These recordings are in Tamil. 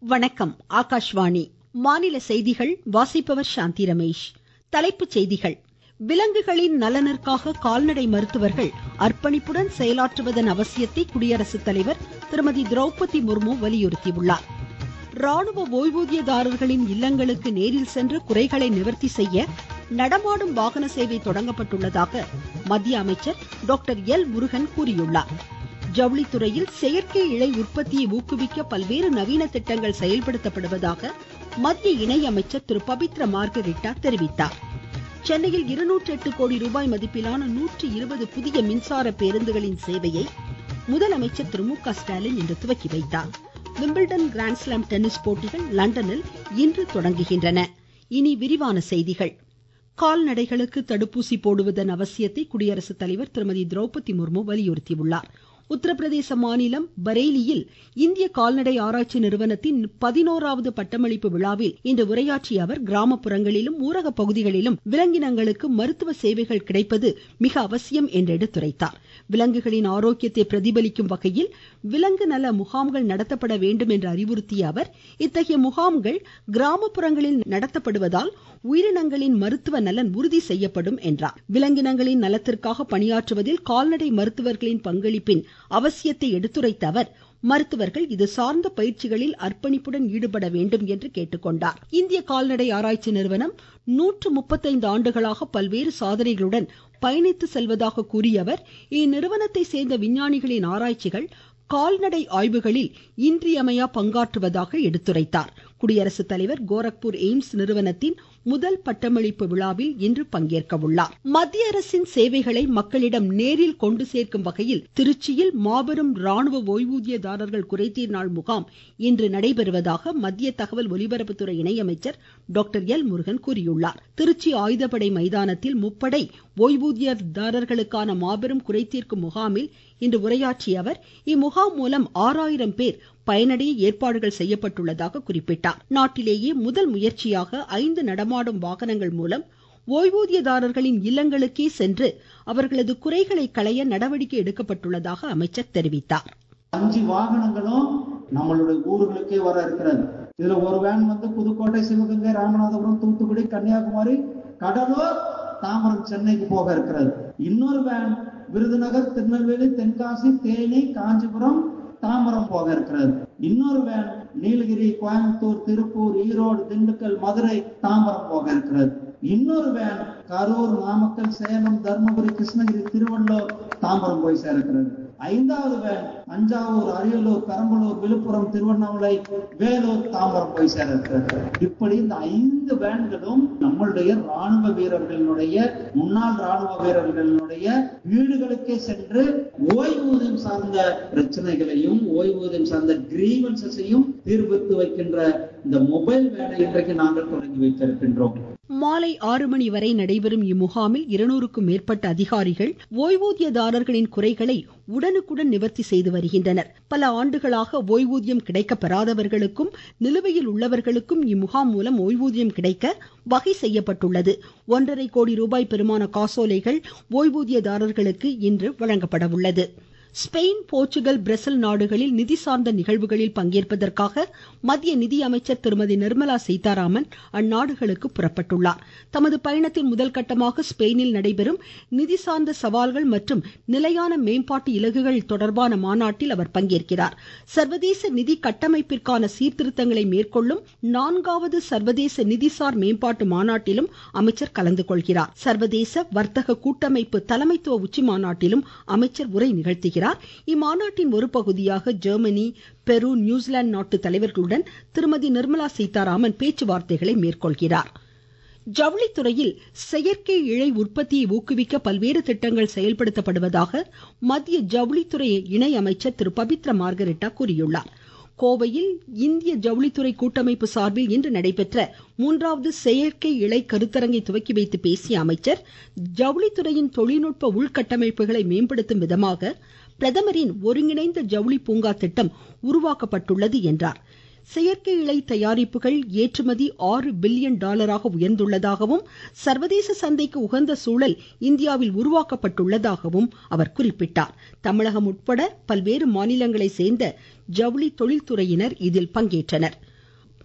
வணக்கம் ஆகாஷ்வாணி மாநில செய்திகள் வாசிப்பவர் சாந்தி ரமேஷ் தலைப்புச் செய்திகள் விலங்குகளின் நலனிற்காக கால்நடை மருத்துவர்கள் அர்ப்பணிப்புடன் செயலாற்றுவதன் அவசியத்தை குடியரசுத் தலைவர் திருமதி திரௌபதி முர்மு வலியுறுத்தியுள்ளார் ராணுவ ஓய்வூதியதாரர்களின் இல்லங்களுக்கு நேரில் சென்று குறைகளை நிவர்த்தி செய்ய நடமாடும் வாகன சேவை தொடங்கப்பட்டுள்ளதாக மத்திய அமைச்சர் டாக்டர் எல் முருகன் கூறியுள்ளார் ஜவுளித்துறையில் செயற்கை இழை உற்பத்தியை ஊக்குவிக்க பல்வேறு நவீன திட்டங்கள் செயல்படுத்தப்படுவதாக மத்திய இணையமைச்சர் திரு பபித்ர மார்கரிட்டா தெரிவித்தார் சென்னையில் இருநூற்று எட்டு கோடி ரூபாய் மதிப்பிலான நூற்றி இருபது புதிய மின்சார பேருந்துகளின் சேவையை முதலமைச்சர் திரு மு க ஸ்டாலின் இன்று துவக்கி வைத்தார் விம்பிள்டன் கிராண்ட்ஸ்லாம் டென்னிஸ் போட்டிகள் லண்டனில் இன்று தொடங்குகின்றன இனி விரிவான செய்திகள் கால்நடைகளுக்கு தடுப்பூசி போடுவதன் அவசியத்தை குடியரசுத் தலைவர் திருமதி திரௌபதி முர்மு வலியுறுத்தியுள்ளார் உத்தரப்பிரதேச மாநிலம் பரேலியில் இந்திய கால்நடை ஆராய்ச்சி நிறுவனத்தின் பதினோராவது பட்டமளிப்பு விழாவில் இன்று உரையாற்றிய அவர் கிராமப்புறங்களிலும் ஊரக பகுதிகளிலும் விலங்கினங்களுக்கு மருத்துவ சேவைகள் கிடைப்பது மிக அவசியம் என்று எடுத்துரைத்தார் விலங்குகளின் ஆரோக்கியத்தை பிரதிபலிக்கும் வகையில் விலங்கு நல முகாம்கள் நடத்தப்பட வேண்டும் என்று அறிவுறுத்திய அவர் இத்தகைய முகாம்கள் கிராமப்புறங்களில் நடத்தப்படுவதால் உயிரினங்களின் மருத்துவ நலன் உறுதி செய்யப்படும் என்றார் விலங்கினங்களின் நலத்திற்காக பணியாற்றுவதில் கால்நடை மருத்துவர்களின் பங்களிப்பின் அவசியத்தை எடுத்துரைத்த அவர் மருத்துவர்கள் இது சார்ந்த பயிற்சிகளில் அர்ப்பணிப்புடன் ஈடுபட வேண்டும் என்று கேட்டுக்கொண்டார் இந்திய கால்நடை ஆராய்ச்சி நிறுவனம் நூற்று முப்பத்தைந்து ஆண்டுகளாக பல்வேறு சாதனைகளுடன் பயணித்து செல்வதாக கூறிய அவர் இந்நிறுவனத்தை சேர்ந்த விஞ்ஞானிகளின் ஆராய்ச்சிகள் கால்நடை ஆய்வுகளில் இன்றியமையா பங்காற்றுவதாக எடுத்துரைத்தார் குடியரசுத் தலைவர் கோரக்பூர் எய்ம்ஸ் நிறுவனத்தின் முதல் பட்டமளிப்பு விழாவில் இன்று பங்கேற்க உள்ளார் மத்திய அரசின் சேவைகளை மக்களிடம் நேரில் கொண்டு சேர்க்கும் வகையில் திருச்சியில் மாபெரும் ராணுவ ஓய்வூதியதாரர்கள் குறைதீர் நாள் முகாம் இன்று நடைபெறுவதாக மத்திய தகவல் ஒலிபரப்புத்துறை இணையமைச்சர் டாக்டர் எல் முருகன் கூறியுள்ளார் திருச்சி ஆயுதப்படை மைதானத்தில் முப்படை ஓய்வூதியதாரர்களுக்கான மாபெரும் குறைதீர்க்கும் முகாமில் இன்று உரையாற்றிய அவர் இம்முகாம் மூலம் ஆறாயிரம் பேர் பயனடைய ஏற்பாடுகள் செய்யப்பட்டுள்ளதாக குறிப்பிட்டார் நாட்டிலேயே முதல் முயற்சியாக ஐந்து நடமாடும் வாகனங்கள் மூலம் ஓய்வூதியதாரர்களின் இல்லங்களுக்கே சென்று அவர்களது குறைகளை களைய நடவடிக்கை எடுக்கப்பட்டுள்ளதாக அமைச்சர் தெரிவித்தார் அஞ்சு வாகனங்களும் நம்மளுடைய ஊர்களுக்கே வர இருக்கிறது இதுல ஒரு வேன் வந்து புதுக்கோட்டை சிவகங்கை ராமநாதபுரம் தூத்துக்குடி கன்னியாகுமரி கடலூர் தாம்பரம் சென்னைக்கு போக இருக்கிறது இன்னொரு வேன் விருதுநகர் திருநெல்வேலி தென்காசி தேனி காஞ்சிபுரம் தாம்பரம் போக இருக்கிறது இன்னொரு வேன் நீலகிரி கோயம்புத்தூர் திருப்பூர் ஈரோடு திண்டுக்கல் மதுரை தாம்பரம் போக இருக்கிறது இன்னொரு வேன் கரூர் நாமக்கல் சேலம் தர்மபுரி கிருஷ்ணகிரி திருவள்ளூர் தாம்பரம் போய் சேர்க்கிறது ஐந்தாவது வேன் தஞ்சாவூர் அரியலூர் பெரம்பலூர் விழுப்புரம் திருவண்ணாமலை வேலூர் தாம்பரம் போய் சேர்க்கிறது இப்படி இந்த ஐந்து வேன்களும் நம்மளுடைய ராணுவ வீரர்களினுடைய முன்னாள் ராணுவ வீரர்களினுடைய வீடுகளுக்கே சென்று ஓய்வூதியம் சார்ந்த பிரச்சனைகளையும் ஓய்வூதியம் சார்ந்த கிரீவன்சஸையும் தீர்வித்து வைக்கின்ற இந்த மொபைல் வேனை இன்றைக்கு நாங்கள் தொடங்கி வைத்திருக்கின்றோம் மாலை ஆறு மணி வரை நடைபெறும் இம்முகாமில் இருநூறுக்கும் மேற்பட்ட அதிகாரிகள் ஓய்வூதியதாரர்களின் குறைகளை உடனுக்குடன் நிவர்த்தி செய்து வருகின்றனர் பல ஆண்டுகளாக ஓய்வூதியம் கிடைக்க பெறாதவர்களுக்கும் நிலுவையில் உள்ளவர்களுக்கும் இம்முகாம் மூலம் ஓய்வூதியம் கிடைக்க வகை செய்யப்பட்டுள்ளது ஒன்றரை கோடி ரூபாய் பெருமான காசோலைகள் ஓய்வூதியதாரர்களுக்கு இன்று வழங்கப்பட உள்ளது ஸ்பெயின் போர்ச்சுகல் பிரேசில் நாடுகளில் நிதி சார்ந்த நிகழ்வுகளில் பங்கேற்பதற்காக மத்திய நிதி அமைச்சர் திருமதி நிர்மலா சீதாராமன் அந்நாடுகளுக்கு புறப்பட்டுள்ளார் தமது பயணத்தின் முதல் கட்டமாக ஸ்பெயினில் நடைபெறும் நிதி சார்ந்த சவால்கள் மற்றும் நிலையான மேம்பாட்டு இலக்குகள் தொடர்பான மாநாட்டில் அவர் பங்கேற்கிறார் சர்வதேச நிதி கட்டமைப்பிற்கான சீர்திருத்தங்களை மேற்கொள்ளும் நான்காவது சர்வதேச நிதிசார் மேம்பாட்டு மாநாட்டிலும் அமைச்சர் கலந்து கொள்கிறார் சர்வதேச வர்த்தக கூட்டமைப்பு தலைமைத்துவ உச்சி மாநாட்டிலும் அமைச்சர் உரை நிகழ்த்துகிறார் வருகிறார் இம்மாநாட்டின் ஒரு பகுதியாக ஜெர்மனி பெரு நியூசிலாந்து நாட்டு தலைவர்களுடன் திருமதி நிர்மலா சீதாராமன் பேச்சுவார்த்தைகளை மேற்கொள்கிறார் ஜவுளித்துறையில் செயற்கை இழை உற்பத்தியை ஊக்குவிக்க பல்வேறு திட்டங்கள் செயல்படுத்தப்படுவதாக மத்திய ஜவுளித்துறை இணை அமைச்சர் திரு பபித்ர மார்கரெட்டா கூறியுள்ளார் கோவையில் இந்திய ஜவுளித்துறை கூட்டமைப்பு சார்பில் இன்று நடைபெற்ற மூன்றாவது செயற்கை இழை கருத்தரங்கை துவக்கி வைத்து பேசிய அமைச்சர் ஜவுளித்துறையின் தொழில்நுட்ப உள்கட்டமைப்புகளை மேம்படுத்தும் விதமாக பிரதமரின் ஒருங்கிணைந்த ஜவுளி பூங்கா திட்டம் உருவாக்கப்பட்டுள்ளது என்றார் செயற்கை இழை தயாரிப்புகள் ஏற்றுமதி ஆறு பில்லியன் டாலராக உயர்ந்துள்ளதாகவும் சர்வதேச சந்தைக்கு உகந்த சூழல் இந்தியாவில் உருவாக்கப்பட்டுள்ளதாகவும் அவர் குறிப்பிட்டார் தமிழகம் உட்பட பல்வேறு மாநிலங்களை சேர்ந்த ஜவுளி தொழில்துறையினர் இதில் பங்கேற்றனர்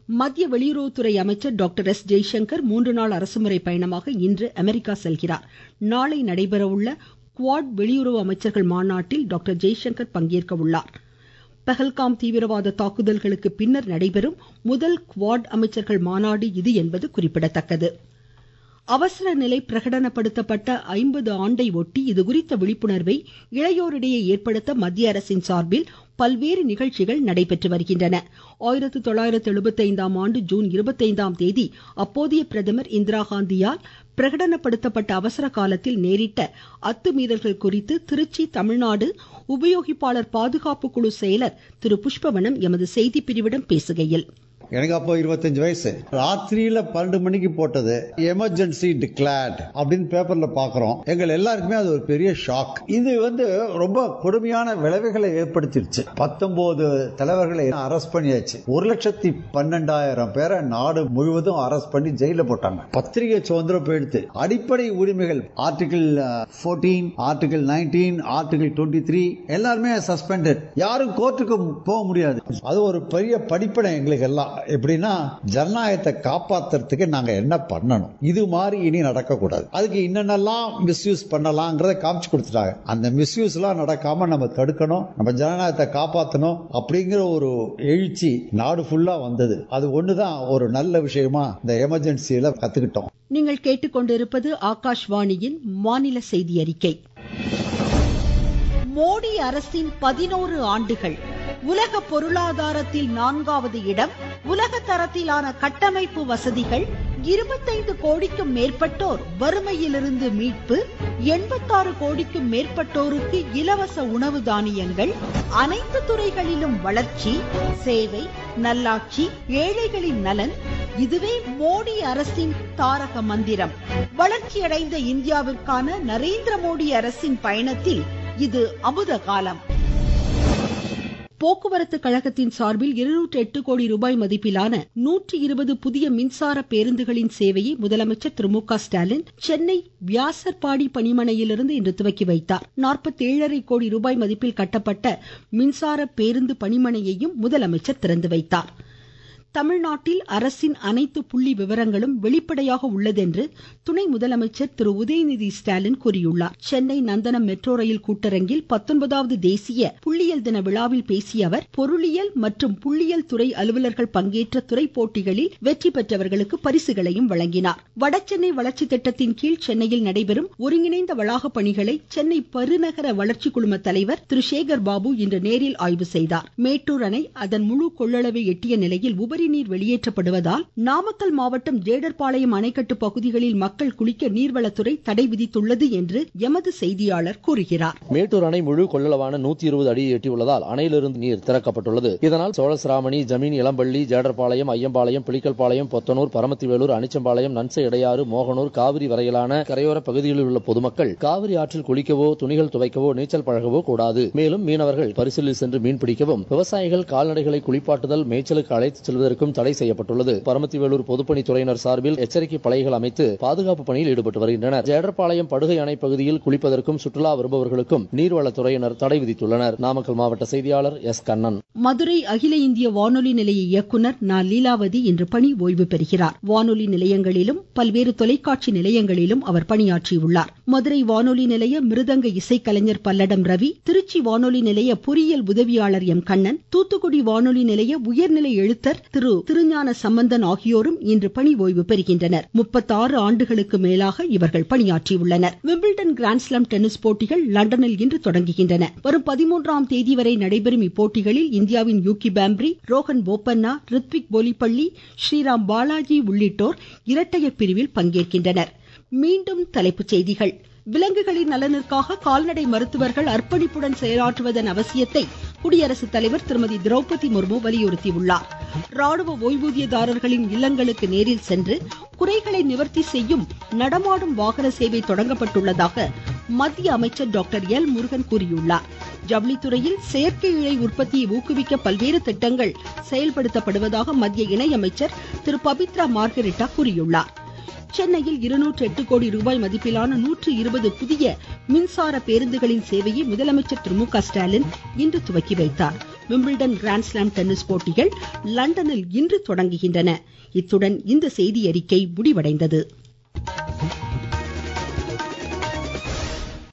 மத்திய வெளியுறவுத்துறை அமைச்சர் டாக்டர் எஸ் ஜெய்சங்கர் மூன்று நாள் அரசுமுறை பயணமாக இன்று அமெரிக்கா செல்கிறார் நாளை நடைபெறவுள்ள குவாட் வெளியுறவு அமைச்சர்கள் மாநாட்டில் டாக்டர் ஜெய்சங்கர் பங்கேற்க உள்ளார் பஹல்காம் தீவிரவாத தாக்குதல்களுக்கு பின்னர் நடைபெறும் முதல் குவாட் அமைச்சர்கள் மாநாடு இது என்பது குறிப்பிடத்தக்கது அவசர நிலை பிரகடனப்படுத்தப்பட்ட ஐம்பது ஆண்டை ஒட்டி இதுகுறித்த விழிப்புணர்வை இளையோரிடையே ஏற்படுத்த மத்திய அரசின் சார்பில் பல்வேறு நிகழ்ச்சிகள் நடைபெற்று வருகின்றன ஆயிரத்தி தொள்ளாயிரத்தி எழுபத்தைந்தாம் ஆண்டு ஜூன் இருபத்தைந்தாம் தேதி அப்போதைய பிரதமர் இந்திரா காந்தியால் பிரகடனப்படுத்தப்பட்ட அவசர காலத்தில் நேரிட்ட அத்துமீறல்கள் குறித்து திருச்சி தமிழ்நாடு உபயோகிப்பாளர் பாதுகாப்பு குழு செயலர் திரு புஷ்பவனம் எமது செய்தி பிரிவிடம் பேசுகையில் எனக்கு அப்போ இருபத்தஞ்சு வயசு ராத்திரியில பன்னெண்டு மணிக்கு போட்டது எமர்ஜென்சி டிக்ளேர்ட் அப்படின்னு பேப்பர்ல பாக்குறோம் எங்கள் எல்லாருக்குமே அது ஒரு பெரிய ஷாக் இது வந்து ரொம்ப கொடுமையான விளைவுகளை ஏற்படுத்திடுச்சு பத்தொன்பது தலைவர்களை அரெஸ்ட் பண்ணியாச்சு ஒரு லட்சத்தி பன்னெண்டாயிரம் பேரை நாடு முழுவதும் அரெஸ்ட் பண்ணி ஜெயில போட்டாங்க பத்திரிகை சுதந்திரம் போயிடுத்து அடிப்படை உரிமைகள் article fourteen article nineteen article twenty three எல்லாருமே சஸ்பெண்டட் யாரும் கோர்ட்டுக்கு போக முடியாது அது ஒரு பெரிய படிப்பனை எங்களுக்கு எல்லாம் எப்படின்னா ஜனநாயகத்தை காப்பாத்துறதுக்கு நாங்க என்ன பண்ணணும் இது மாதிரி இனி நடக்கக்கூடாது அதுக்கு என்னென்னலாம் மிஸ்யூஸ் பண்ணலாங்கிறத காமிச்சு கொடுத்துட்டாங்க அந்த மிஸ்யூஸ் எல்லாம் நடக்காம நம்ம தடுக்கணும் நம்ம ஜனநாயகத்தை காப்பாற்றணும் அப்படிங்கிற ஒரு எழுச்சி நாடு ஃபுல்லா வந்தது அது ஒண்ணுதான் ஒரு நல்ல விஷயமா இந்த எமர்ஜென்சியில கத்துக்கிட்டோம் நீங்கள் கேட்டுக்கொண்டிருப்பது ஆகாஷ்வாணியின் மாநில செய்தி அறிக்கை மோடி அரசின் பதினோரு ஆண்டுகள் உலக பொருளாதாரத்தில் நான்காவது இடம் உலக தரத்திலான கட்டமைப்பு வசதிகள் இருபத்தைந்து கோடிக்கும் மேற்பட்டோர் வறுமையிலிருந்து மீட்பு எண்பத்தாறு கோடிக்கும் மேற்பட்டோருக்கு இலவச உணவு தானியங்கள் அனைத்து துறைகளிலும் வளர்ச்சி சேவை நல்லாட்சி ஏழைகளின் நலன் இதுவே மோடி அரசின் தாரக மந்திரம் வளர்ச்சியடைந்த இந்தியாவிற்கான நரேந்திர மோடி அரசின் பயணத்தில் இது அமுத காலம் போக்குவரத்து கழகத்தின் சார்பில் இருநூற்று எட்டு கோடி ரூபாய் மதிப்பிலான நூற்றி இருபது புதிய மின்சார பேருந்துகளின் சேவையை முதலமைச்சர் திரு மு க ஸ்டாலின் சென்னை வியாசர்பாடி பணிமனையிலிருந்து இன்று துவக்கி வைத்தார் நாற்பத்தி ஏழரை கோடி ரூபாய் மதிப்பில் கட்டப்பட்ட மின்சார பேருந்து பணிமனையையும் முதலமைச்சர் திறந்து வைத்தார் தமிழ்நாட்டில் அரசின் அனைத்து புள்ளி விவரங்களும் வெளிப்படையாக உள்ளதென்று துணை முதலமைச்சர் திரு உதயநிதி ஸ்டாலின் கூறியுள்ளார் சென்னை நந்தனம் மெட்ரோ ரயில் கூட்டரங்கில் பத்தொன்பதாவது தேசிய புள்ளியியல் தின விழாவில் பேசிய அவர் பொருளியல் மற்றும் புள்ளியியல் துறை அலுவலர்கள் பங்கேற்ற துறை போட்டிகளில் வெற்றி பெற்றவர்களுக்கு பரிசுகளையும் வழங்கினார் வடசென்னை வளர்ச்சி திட்டத்தின் கீழ் சென்னையில் நடைபெறும் ஒருங்கிணைந்த வளாக பணிகளை சென்னை பெருநகர வளர்ச்சி குழும தலைவர் திரு சேகர் பாபு இன்று நேரில் ஆய்வு செய்தார் மேட்டூர் அணை அதன் முழு கொள்ளளவை எட்டிய நிலையில் உபரி நீர் வெளியேற்றப்படுவதால் நாமக்கல் மாவட்டம் ஜேடர்பாளையம் அணைக்கட்டு பகுதிகளில் மக்கள் குளிக்க நீர்வளத்துறை தடை விதித்துள்ளது என்று எமது செய்தியாளர் கூறுகிறார் மேட்டூர் அணை முழு கொள்ளளவான நூத்தி இருபது அடியை எட்டியுள்ளதால் அணையிலிருந்து நீர் திறக்கப்பட்டுள்ளது இதனால் சோழசிராமணி ஜமீன் இளம்பள்ளி ஜேடர்பாளையம் ஐயம்பாளையம் பிளிக்கல்பாளையம் பொத்தனூர் பரமத்திவேலூர் அனிச்சம்பாளையம் நன்சை இடையாறு மோகனூர் காவிரி வரையிலான கரையோர பகுதிகளில் உள்ள பொதுமக்கள் காவிரி ஆற்றில் குளிக்கவோ துணிகள் துவைக்கவோ நீச்சல் பழகவோ கூடாது மேலும் மீனவர்கள் பரிசலில் சென்று மீன் பிடிக்கவும் விவசாயிகள் கால்நடைகளை குளிப்பாட்டுதல் மேய்ச்சலுக்கு அழைத்துச் செல்வதற்கு செல்வதற்கும் தடை செய்யப்பட்டுள்ளது பரமத்திவேலூர் பொதுப்பணித்துறையினர் சார்பில் எச்சரிக்கை பலைகள் அமைத்து பாதுகாப்பு பணியில் ஈடுபட்டு வருகின்றனர் ஜேடர்பாளையம் படுகை அணை பகுதியில் குளிப்பதற்கும் சுற்றுலா வருபவர்களுக்கும் நீர்வளத்துறையினர் தடை விதித்துள்ளனர் நாமக்கல் மாவட்ட செய்தியாளர் எஸ் கண்ணன் மதுரை அகில இந்திய வானொலி நிலைய இயக்குனர் நா லீலாவதி இன்று பணி ஓய்வு பெறுகிறார் வானொலி நிலையங்களிலும் பல்வேறு தொலைக்காட்சி நிலையங்களிலும் அவர் பணியாற்றியுள்ளார் மதுரை வானொலி நிலைய மிருதங்க இசைக்கலைஞர் பல்லடம் ரவி திருச்சி வானொலி நிலைய பொறியியல் உதவியாளர் எம் கண்ணன் தூத்துக்குடி வானொலி நிலைய உயர்நிலை எழுத்தர் திரு திருஞான சம்பந்தன் ஆகியோரும் இன்று பணி ஓய்வு பெறுகின்றனர் முப்பத்தாறு ஆண்டுகளுக்கு மேலாக இவர்கள் பணியாற்றியுள்ளனர் விம்பிள்டன் கிராண்ட்ஸ்லாம் டென்னிஸ் போட்டிகள் லண்டனில் இன்று தொடங்குகின்றன வரும் பதிமூன்றாம் தேதி வரை நடைபெறும் இப்போட்டிகளில் இந்தியாவின் யூகி பாம்ப்ரி ரோஹன் போப்பண்ணா ரித்விக் போலிப்பள்ளி ஸ்ரீராம் பாலாஜி உள்ளிட்டோர் இரட்டையர் பிரிவில் பங்கேற்கின்றனர் மீண்டும் தலைப்புச் செய்திகள் விலங்குகளின் நலனிற்காக கால்நடை மருத்துவர்கள் அர்ப்பணிப்புடன் செயலாற்றுவதன் அவசியத்தை குடியரசுத் தலைவர் திருமதி திரௌபதி முர்மு வலியுறுத்தியுள்ளார் ராணுவ ஓய்வூதியதாரர்களின் இல்லங்களுக்கு நேரில் சென்று குறைகளை நிவர்த்தி செய்யும் நடமாடும் வாகன சேவை தொடங்கப்பட்டுள்ளதாக மத்திய அமைச்சர் டாக்டர் எல் முருகன் கூறியுள்ளார் ஜவுளித்துறையில் செயற்கை இழை உற்பத்தியை ஊக்குவிக்க பல்வேறு திட்டங்கள் செயல்படுத்தப்படுவதாக மத்திய இணையமைச்சர் திரு பபித்ரா மார்கரிட்டா கூறியுள்ளார் சென்னையில் இருநூற்று எட்டு கோடி ரூபாய் மதிப்பிலான நூற்று இருபது புதிய மின்சார பேருந்துகளின் சேவையை முதலமைச்சர் திரு மு க ஸ்டாலின் இன்று துவக்கி வைத்தார் விம்பிள்டன் கிராண்ட்ஸ்லாம் டென்னிஸ் போட்டிகள் லண்டனில் இன்று தொடங்குகின்றன இத்துடன் இந்த செய்தி அறிக்கை முடிவடைந்தது